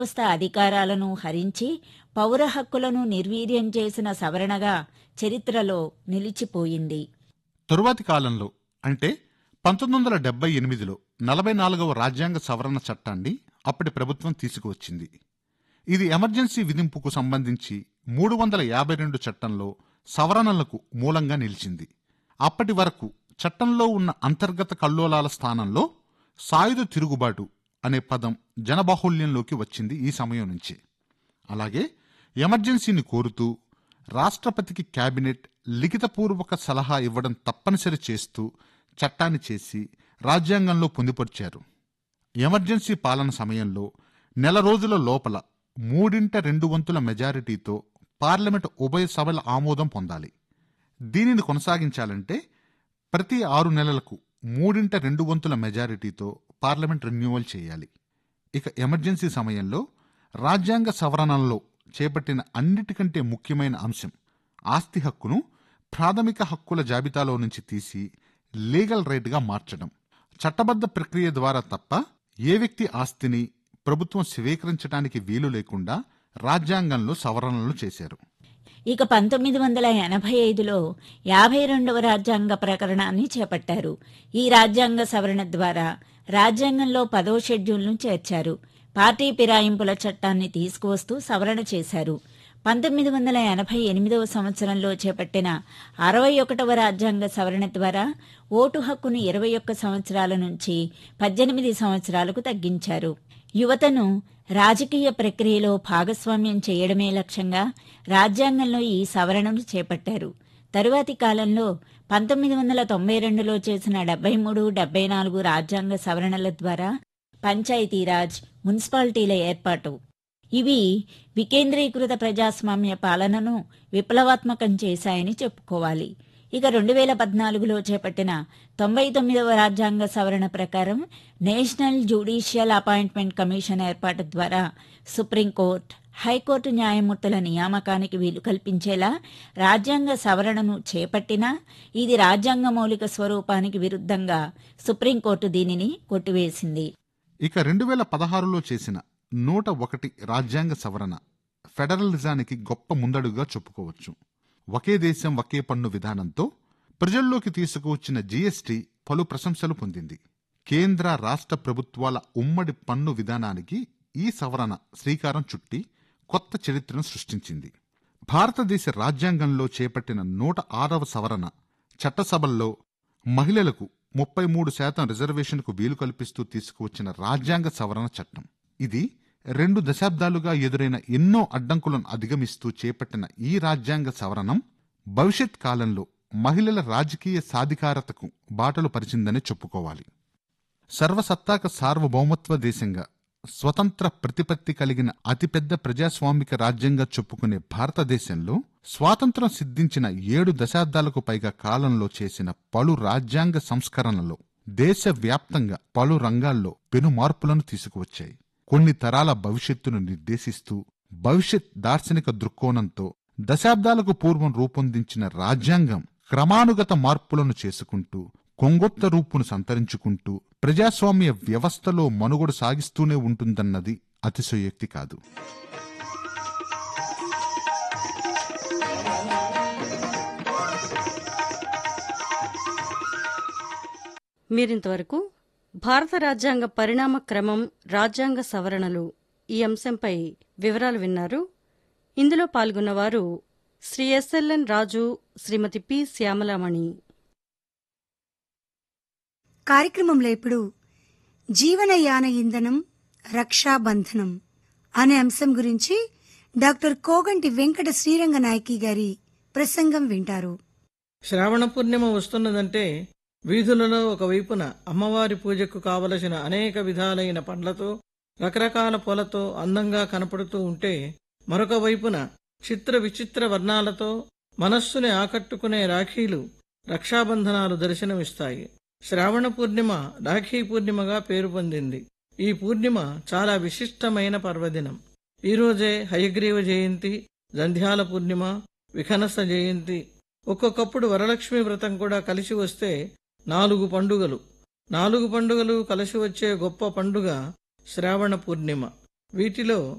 వ్యవస్థ అధికారాలను హరించి పౌర హక్కులను నిర్వీర్యం చేసిన సవరణగా చరిత్రలో నిలిచిపోయింది తరువాతి కాలంలో అంటే పంతొమ్మిది వందల డెబ్బై ఎనిమిదిలో నలభై నాలుగవ రాజ్యాంగ సవరణ చట్టాన్ని అప్పటి ప్రభుత్వం తీసుకువచ్చింది ఇది ఎమర్జెన్సీ విధింపుకు సంబంధించి మూడు వందల యాభై రెండు చట్టంలో సవరణలకు మూలంగా నిలిచింది అప్పటి వరకు చట్టంలో ఉన్న అంతర్గత కల్లోలాల స్థానంలో సాయుధ తిరుగుబాటు అనే పదం జనబాహుల్యంలోకి వచ్చింది ఈ సమయం నుంచే అలాగే ఎమర్జెన్సీని కోరుతూ రాష్ట్రపతికి కేబినెట్ లిఖితపూర్వక సలహా ఇవ్వడం తప్పనిసరి చేస్తూ చట్టాన్ని చేసి రాజ్యాంగంలో పొందుపరిచారు ఎమర్జెన్సీ పాలన సమయంలో నెల రోజుల లోపల మూడింట రెండు వంతుల మెజారిటీతో పార్లమెంట్ ఉభయ సభల ఆమోదం పొందాలి దీనిని కొనసాగించాలంటే ప్రతి ఆరు నెలలకు మూడింట రెండు వంతుల మెజారిటీతో పార్లమెంట్ రెన్యువల్ చేయాలి ఇక ఎమర్జెన్సీ సమయంలో రాజ్యాంగ సవరణలో చేపట్టిన అన్నిటికంటే ముఖ్యమైన అంశం ఆస్తి హక్కును ప్రాథమిక హక్కుల జాబితాలో నుంచి తీసి లీగల్ రైట్గా మార్చడం చట్టబద్ధ ప్రక్రియ ద్వారా తప్ప ఏ వ్యక్తి ఆస్తిని ప్రభుత్వం స్వీకరించడానికి వీలు లేకుండా రాజ్యాంగంలో సవరణలు చేశారు ఇక పంతొమ్మిది వందల ఎనభై ఐదులో యాభై రెండవ రాజ్యాంగ ప్రకరణాన్ని చేపట్టారు ఈ రాజ్యాంగ సవరణ ద్వారా రాజ్యాంగంలో పదో షెడ్యూల్ను చేర్చారు పార్టీ ఫిరాయింపుల చట్టాన్ని తీసుకువస్తూ సవరణ చేశారు పంతొమ్మిది వందల ఎనభై ఎనిమిదవ సంవత్సరంలో చేపట్టిన అరవై ఒకటవ రాజ్యాంగ సవరణ ద్వారా ఓటు హక్కును ఇరవై ఒక్క సంవత్సరాల నుంచి పద్దెనిమిది సంవత్సరాలకు తగ్గించారు యువతను రాజకీయ ప్రక్రియలో భాగస్వామ్యం చేయడమే లక్ష్యంగా రాజ్యాంగంలో ఈ సవరణను చేపట్టారు తరువాతి కాలంలో పంతొమ్మిది వందల తొంభై రెండులో చేసిన డెబ్బై మూడు డెబ్బై నాలుగు రాజ్యాంగ సవరణల ద్వారా పంచాయతీరాజ్ మున్సిపాలిటీల ఏర్పాటు ఇవి వికేంద్రీకృత ప్రజాస్వామ్య పాలనను విప్లవాత్మకం చేశాయని చెప్పుకోవాలి ఇక రెండు వేల పద్నాలుగులో చేపట్టిన తొంభై తొమ్మిదవ రాజ్యాంగ సవరణ ప్రకారం నేషనల్ జ్యుడిషియల్ అపాయింట్మెంట్ కమిషన్ ఏర్పాటు ద్వారా సుప్రీంకోర్టు హైకోర్టు న్యాయమూర్తుల నియామకానికి వీలు కల్పించేలా రాజ్యాంగ సవరణను చేపట్టినా ఇది రాజ్యాంగ మౌలిక స్వరూపానికి విరుద్ధంగా సుప్రీంకోర్టు దీనిని కొట్టివేసింది ఇక రెండు వేల పదహారులో చేసిన నూట ఒకటి రాజ్యాంగ సవరణ ఫెడరలిజానికి గొప్ప ముందడుగా చెప్పుకోవచ్చు ఒకే దేశం ఒకే పన్ను విధానంతో ప్రజల్లోకి తీసుకువచ్చిన జీఎస్టీ పలు ప్రశంసలు పొందింది కేంద్ర రాష్ట్ర ప్రభుత్వాల ఉమ్మడి పన్ను విధానానికి ఈ సవరణ శ్రీకారం చుట్టి కొత్త చరిత్రను సృష్టించింది భారతదేశ రాజ్యాంగంలో చేపట్టిన నూట ఆరవ సవరణ చట్టసభల్లో మహిళలకు ముప్పై మూడు శాతం రిజర్వేషన్కు వీలు కల్పిస్తూ తీసుకువచ్చిన రాజ్యాంగ సవరణ చట్టం ఇది రెండు దశాబ్దాలుగా ఎదురైన ఎన్నో అడ్డంకులను అధిగమిస్తూ చేపట్టిన ఈ రాజ్యాంగ సవరణం భవిష్యత్ కాలంలో మహిళల రాజకీయ సాధికారతకు బాటలు పరిచిందని చెప్పుకోవాలి సర్వసత్తాక సార్వభౌమత్వ దేశంగా స్వతంత్ర ప్రతిపత్తి కలిగిన అతిపెద్ద ప్రజాస్వామిక రాజ్యంగా చెప్పుకునే భారతదేశంలో స్వాతంత్రం సిద్ధించిన ఏడు దశాబ్దాలకు పైగా కాలంలో చేసిన పలు రాజ్యాంగ సంస్కరణలు దేశవ్యాప్తంగా పలు రంగాల్లో పెను మార్పులను తీసుకువచ్చాయి కొన్ని తరాల భవిష్యత్తును నిర్దేశిస్తూ భవిష్యత్ దార్శనిక దృక్కోణంతో దశాబ్దాలకు పూర్వం రూపొందించిన రాజ్యాంగం క్రమానుగత మార్పులను చేసుకుంటూ కొంగొత్త రూపును సంతరించుకుంటూ ప్రజాస్వామ్య వ్యవస్థలో మనుగడ సాగిస్తూనే ఉంటుందన్నది అతిశయోక్తి కాదు మీరింతవరకు భారత రాజ్యాంగ పరిణామ క్రమం రాజ్యాంగ సవరణలు ఈ అంశంపై వివరాలు విన్నారు ఇందులో పాల్గొన్నవారు శ్రీ ఎస్ఎల్ఎన్ రాజు శ్రీమతి పి శ్యామలామణి కార్యక్రమంలో ఇప్పుడు జీవనయాన ఇంధనం రక్షాబంధనం అనే అంశం గురించి డాక్టర్ కోగంటి వెంకట శ్రీరంగ నాయకి గారి ప్రసంగం వింటారు శ్రావణ పూర్ణిమ వస్తున్నదంటే వీధులలో ఒకవైపున అమ్మవారి పూజకు కావలసిన అనేక విధాలైన పండ్లతో రకరకాల పూలతో అందంగా కనపడుతూ ఉంటే మరొక వైపున చిత్ర విచిత్ర వర్ణాలతో మనస్సుని ఆకట్టుకునే రాఖీలు రక్షాబంధనాలు దర్శనమిస్తాయి శ్రావణ పూర్ణిమ రాఖీ పూర్ణిమగా పేరు పొందింది ఈ పూర్ణిమ చాలా విశిష్టమైన పర్వదినం ఈరోజే హయగ్రీవ జయంతి జంధ్యాల పూర్ణిమ విఖనస జయంతి ఒక్కొక్కప్పుడు వరలక్ష్మి వ్రతం కూడా కలిసి వస్తే నాలుగు పండుగలు నాలుగు పండుగలు కలిసి వచ్చే గొప్ప పండుగ శ్రావణ పూర్ణిమ వీటిలో